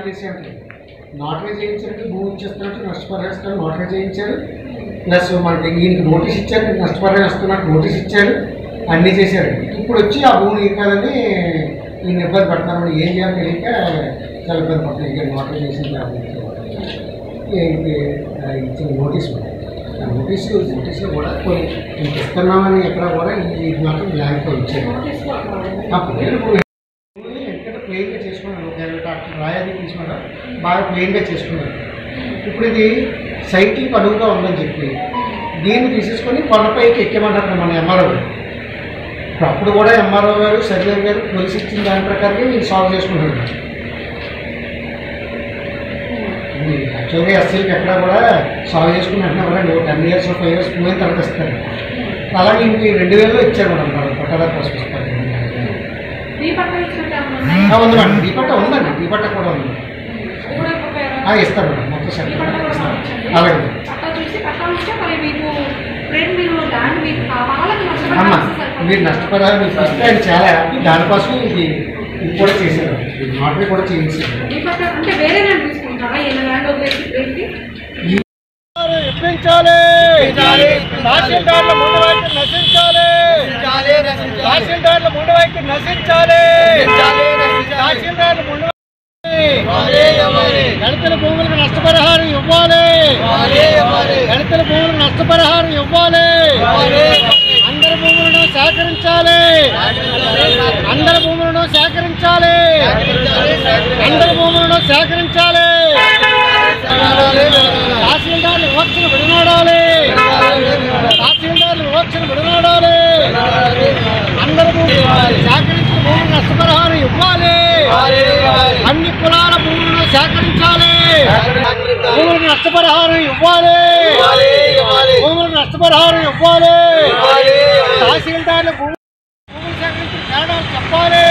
RTC అంటే notary చేయించారంటే భూమి ఇచ్చేస్తున్నట్టు నష్టపరిహారం నోటరీ చేయించారు ప్లస్ మనకి ఈయనకి నోటీస్ ఇచ్చారు నష్టపరిహారం ఇస్తున్నట్టు నోటీస్ ఇచ్చారు అన్నీ చేశారు ఇప్పుడు వచ్చి ఆ భూమి ఇది కాదని ఈయన ఇబ్బంది పడుతున్నారు ఏం చేయాలో తెలియక చాలా ఇబ్బంది పడుతుంది ఇక నోటరీ చేసింది కాబట్టి. ఏంటి ఆ, ఇచ్చిన నోటీస్ ఉంది. ఆ నోటీస్ నోటీస్లో కూడా కొన్ని ఇంక ఇస్తున్నామని ఎక్కడ కూడా ఈ ఇది మాత్రం బ్లాంక్లో ఇచ్చారు ఆ పేరు కూడా ఎందుకంటే ప్లెయిన్గా చేసుకున్నాను ఒక ఇరవై డాక్టర్ రాయాది తీసుకున్నాడు బాగా ప్లెయిన్గా చేసుకున్నాను ఇప్పుడు ఇది సైట్కి అడుగుగా ఉందని చెప్పి దీన్ని తీసేసుకొని కొండపైకి ఎక్కమంటారు మన ఎంఆర్ఓ గారు ఇప్పుడు అప్పుడు కూడా ఎంఆర్ఓ గారు సర్వేర్ గారు పోలీస్ ఇచ్చిన దాని ప్రకారంగా నేను సాల్వ్ చేసుకుంటున్నాను యాక్చువల్గా ఎస్సీలకి ఎక్కడ కూడా సాల్వ్ చేసుకుని అంటున్నా కూడా నువ్వు టెన్ ఇయర్స్ ఫైవ్ ఇయర్స్ పోయిన తర్వాత ఇస్తారు అలాగే ఇంక ఈ రెండు వేలలో ఇచ్చారు మేడం మనం పట్టాదారు కోసం ఇస్తారు మీ పక్కన ఇచ్చినట్టు ఏమన్నా ఉన్నాయా? ఆ, ఉంది మేడం ఈ పట్ట ఉందండి ఈ పట్ట కూడా ఉంది అది కూడా ఇవ్వకపోయారా? ఆ, ఇస్తారు మేడం మొత్తం ఈ సెట్ పట్ట కూడా పంపించండి. అలాగే పట్టా చూసి పట్టా ఉంటే మరి మీకు ఫ్రెండ్ మీరు ల్యాండ్ మీకు కావాలని అమ్మ నష్టపడాల్సి మీరు నష్టపడాలి మీకు ఇస్తే ఆయన చాలా హ్యాపీ దానికోసం ఇది ఇది కూడా చేశారు నోటరీ కూడా చేయించారు మీ పట్ట అంటే వేరే ల్యాండ్ తీసుకుంటారా ఈయన ల్యాండ్ వదిలేసి ఏంటి ఇప్పించాలి తహసీల్దార్ల ముందు వైపు నశించాలి తహసీల్దార్ల ముందు వైపు నశించాలి తహసీల్దార్ల ముందు గణితుల భూములకు నష్టపరిహారం ఇవ్వాలి గణితుల భూములకు నష్టపరిహారం ఇవ్వాలి అందరి భూములను సేకరించాలి అందరి భూములను సేకరించాలి అందరి భూములను సేకరించాలి తహసీల్దార్లు వివక్షణ విడనాడాలి తహసీల్దార్లు వివక్షణ విడనాడాలి అందరూ సేకరించిన భూములు నష్టపరిహారం ఇవ్వాలి అన్ని కులాల భూములను సేకరించాలి భూములకు నష్టపరిహారం ఇవ్వాలి భూములకు నష్టపరిహారం ఇవ్వాలి తహసీల్దార్లు భూములు భూములు సేకరించిన తేడాలు చెప్పాలి